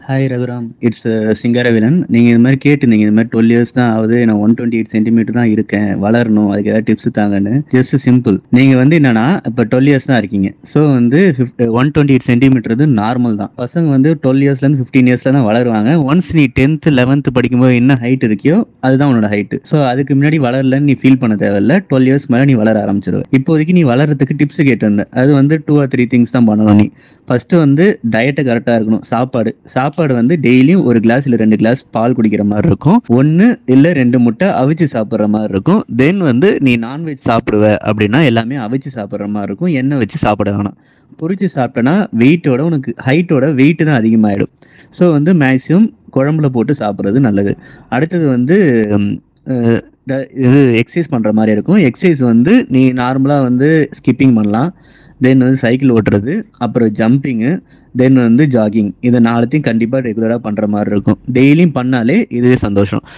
hi Raghuram it's சிங்கரவிலன் நீங்கள் இது மாதிரி கேட்டிருந்தீங்க இது மாதிரி டுவெல் இயர்ஸ் தான் ஆகுது நான் ஒன் டுவெண்ட்டி எயிட் சென்டிமீட்டர் தான் இருக்கேன் வளரணும் அதுக்கு ஏதாவது டிப்ஸ் தாங்கன்னு ஜஸ்ட் சிம்பிள் நீங்கள் வந்து என்னன்னா இப்போ டுவெல் இயர்ஸ் தான் இருக்கீங்க ஸோ வந்து ஒன் டுவெண்ட்டி எயிட் சென்டிமீட்டர் வந்து நார்மல் தான் பசங்க வந்து டுவெல் இயர்ஸ்லேருந்து ஃபிஃப்டீன் இயர்ஸ்ல தான் வளருவாங்க ஒன்ஸ் நீ டென்த்து லெவன்த்து படிக்கும்போது என்ன ஹைட் இருக்கியோ அதுதான் உன்னோட ஹைட்டு ஸோ அதுக்கு முன்னாடி வளரலன்னு நீ ஃபீல் பண்ண தேவையில்ல டுவெல் இயர்ஸ் மேலே நீ வளர ஆரம்பிச்சிருவ இப்போதைக்கு நீ வளர்றதுக்கு டிப்ஸ் கேட்டிருந்த அது வந்து டூ ஆர் த்ரீ திங்ஸ் தான் பண்ணணும் நீ ஃபர்ஸ்ட் வந்து டயட்டை கரெக்டாக இருக்கணும் சாப்பாடு சாப்பாடு வந்து டெய்லியும் ஒரு கிளாஸ் இல்லை ரெண்டு கிளாஸ் பால் குடிக்கிற மாதிரி இருக்கும் ஒன்று இல்லை ரெண்டு முட்டை அவிச்சு சாப்பிட்ற மாதிரி இருக்கும் தென் வந்து நீ நான்வெஜ் சாப்பிடுவ அப்படின்னா எல்லாமே அவிச்சு சாப்பிட்ற மாதிரி இருக்கும் எண்ணெய் வச்சு சாப்பிட வேணாம் பொரிச்சு சாப்பிட்டனா வெயிட்டோட உனக்கு ஹைட்டோட வெயிட் தான் அதிகமாகிடும் ஸோ வந்து மேக்ஸிமம் குழம்புல போட்டு சாப்பிட்றது நல்லது அடுத்தது வந்து ம், அஹ், ட- இது எக்ஸசைஸ் பண்ணுற மாதிரி இருக்கும் எக்ஸசைஸ் வந்து நீ நார்மலாக வந்து ஸ்கிப்பிங் பண்ணலாம் தென் வந்து சைக்கிள் ஓட்டுறது அப்புறம் ஜம்பிங்கு தென் வந்து ஜாகிங் இது நாலுத்தையும் கண்டிப்பாக ரெகுலராக பண்ணுற மாதிரி இருக்கும் டெய்லியும் பண்ணாலே இதுவே சந்தோஷம்